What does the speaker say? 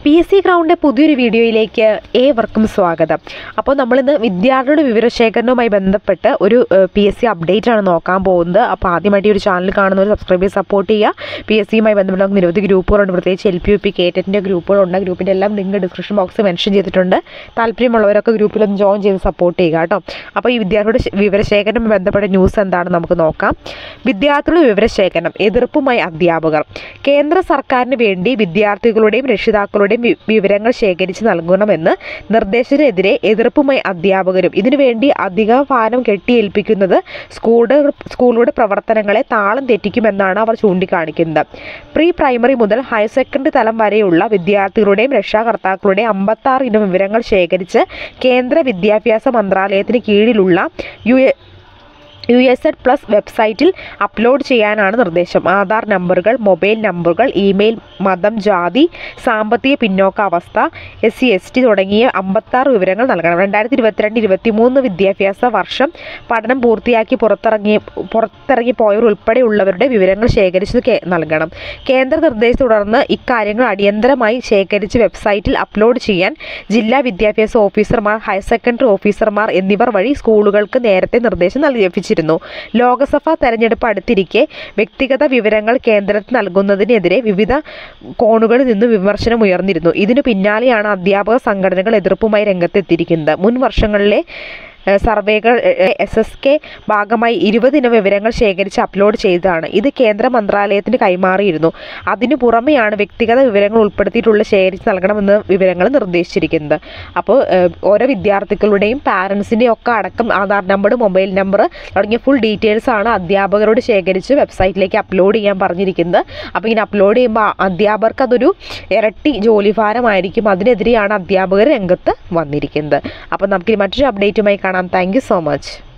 P S C ഗ്രൗണ്ടിൻ്റെ പുതിയൊരു വീഡിയോയിലേക്ക് ഏവർക്കും സ്വാഗതം അപ്പോൾ നമ്മളിന്ന് വിദ്യാർത്ഥികളുടെ വിവരശേഖരണവുമായി ബന്ധപ്പെട്ട് ഒരു പി എസ് സി അപ്ഡേറ്റ് ആണ് നോക്കാൻ പോകുന്നത് അപ്പോൾ ആദ്യമായിട്ട് ഈ ഒരു ചാനൽ കാണുന്നവർ സബ്സ്ക്രൈബ് ചെയ്ത് സപ്പോർട്ട് ചെയ്യുക പി എസ് സിയുമായി ബന്ധപ്പെട്ട് നമുക്ക് നിരവധി ഗ്രൂപ്പുകളുണ്ട് പ്രത്യേകിച്ച് എൽ പി യു പി കേറ്ററ്റിൻ്റെ ഗ്രൂപ്പുകളുണ്ട് ഗ്രൂപ്പിൻ്റെ എല്ലാം ലിങ്ക് ഡിസ്ക്രിപ്ഷൻ ബോക്സിൽ മെൻഷൻ ചെയ്തിട്ടുണ്ട് താല്പര്യമുള്ളവരൊക്കെ ഗ്രൂപ്പിലൊന്ന് ജോയിൻ ചെയ്ത് സപ്പോർട്ട് ചെയ്യുക കേട്ടോ അപ്പോൾ ഈ വിദ്യാർത്ഥിയുടെ ശ- വിവരശേഖരണവുമായി ബന്ധപ്പെട്ട ന്യൂസ് എന്താണെന്ന് നമുക്ക് നോക്കാം വിദ്യാർത്ഥികളുടെ വിവരശേഖരണം എതിർപ്പുമായി അധ്യാപകർ കേന്ദ്ര സർക്കാരിന് വേണ്ടി വിദ്യാർത്ഥികളുടെയും രക്ഷിതാക്കളുടെയും വി- വിവരങ്ങൾ ശേഖരിച്ച് നൽകണമെന്ന് നിർദ്ദേശത്തിനെതിരെ എതിർപ്പുമായി അധ്യാപകരും ഇതിനുവേണ്ടി അധിക ഭാരം കെട്ടിയേൽപ്പിക്കുന്നത് സ്കൂളുടെ സ്കൂളുകളുടെ പ്രവർത്തനങ്ങളെ താളം തെറ്റിക്കുമെന്നാണ് അവർ ചൂണ്ടിക്കാണിക്കുന്നത് പ്രീ പ്രൈമറി മുതൽ ഹയർ സെക്കൻഡറി തലം വരെയുള്ള വിദ്യാർത്ഥികളുടെയും രക്ഷാകർത്താക്കളുടെയും അമ്പത്താറ് ഇനം വിവരങ്ങൾ ശേഖരിച്ച് കേന്ദ്ര വിദ്യാഭ്യാസ മന്ത്രാലയത്തിന് കീഴിലുള്ള U A U S ED plus വെബ്സൈറ്റിൽ അപ്ലോഡ് ചെയ്യാനാണ് നിർദ്ദേശം ആധാർ നമ്പറുകൾ മൊബൈൽ നമ്പറുകൾ ഇമെയിൽ മതം ജാതി സാമ്പത്തിക പിന്നോക്കാവസ്ഥ എസ് സി എസ് ടി തുടങ്ങിയ അമ്പത്താറ് വിവരങ്ങൾ നൽകണം രണ്ടായിരത്തി ഇരുപത്തിരണ്ട് ഇരുപത്തിമൂന്ന് വിദ്യാഭ്യാസ വർഷം പഠനം പൂർത്തിയാക്കി പുറത്തിറങ്ങി പുറത്തിറങ്ങി പോയവർ ഉൾപ്പെടെയുള്ളവരുടെ വിവരങ്ങൾ ശേഖരിച്ച് കേ- നൽകണം കേന്ദ്ര നിർദ്ദേശത്തെ തുടർന്ന് ഇക്കാര്യങ്ങൾ അടിയന്തരമായി ശേഖരിച്ച് വെബ്സൈറ്റിൽ അപ്ലോഡ് ചെയ്യാൻ ജില്ലാ വിദ്യാഭ്യാസ ഓഫീസർമാർ ഹയർ സെക്കൻഡറി ഓഫീസർമാർ എന്നിവർ വഴി സ്കൂളുകൾക്ക് നേരത്തെ നിർദ്ദേശം നൽകി ലഭിച്ചിരുന്നു ലോക്സഭാ തെരഞ്ഞെടുപ്പ് അടുത്തിരിക്കെ വ്യക്തിഗത വിവരങ്ങൾ കേന്ദ്രത്തിന് നൽകുന്നതിനെതിരെ വിവിധ കോണുകളിൽ നിന്ന് വിമർശനം ഉയർന്നിരുന്നു ഇതിനു പിന്നാലെയാണ് അധ്യാപക സംഘടനകൾ എതിർപ്പുമായി രംഗത്തെത്തിയിരിക്കുന്നത് മുൻ വർഷങ്ങളിലെ ഏഹ് സർവേകൾ എസ് എസ് കെ ഭാഗമായി ഇരുപതിന വിവരങ്ങൾ ശേഖരിച്ച് അപ്ലോഡ് ചെയ്തതാണ് ഇത് കേന്ദ്ര മന്ത്രാലയത്തിന് കൈമാറിയിരുന്നു അതിനു പുറമെയാണ് വ്യക്തിഗത വിവരങ്ങൾ ഉൾപ്പെടുത്തിയിട്ടുള്ള ശേഖരിച്ച് നൽകണമെന്ന് വിവരങ്ങൾ നിർദ്ദേശിച്ചിരിക്കുന്നത് അപ്പോൾ ഏഹ് ഓരോ വിദ്യാർത്ഥികളുടെയും പാരൻസിൻ്റെയും ഒക്കെ അടക്കം ആധാർ നമ്പർ മൊബൈൽ നമ്പർ തുടങ്ങിയ ഫുൾ ഡീറ്റെയിൽസ് ആണ് അധ്യാപകരോട് ശേഖരിച്ച് വെബ്സൈറ്റിലേക്ക് അപ്ലോഡ് ചെയ്യാൻ പറഞ്ഞിരിക്കുന്നത് അപ്പോൾ ഇങ്ങനെ അപ്ലോഡ് ചെയ്യുമ്പോൾ അധ്യാപകർക്ക് അതൊരു ഇരട്ടി ജോലിഭാരമായിരിക്കും അതിനെതിരെയാണ് അധ്യാപകർ രംഗത്ത് വന്നിരിക്കുന്നത് അപ്പോൾ നമുക്കിനി മറ്റൊരു അപ്ഡേറ്റുമായി കാണാം താങ്ക് യു സോ മച്ച്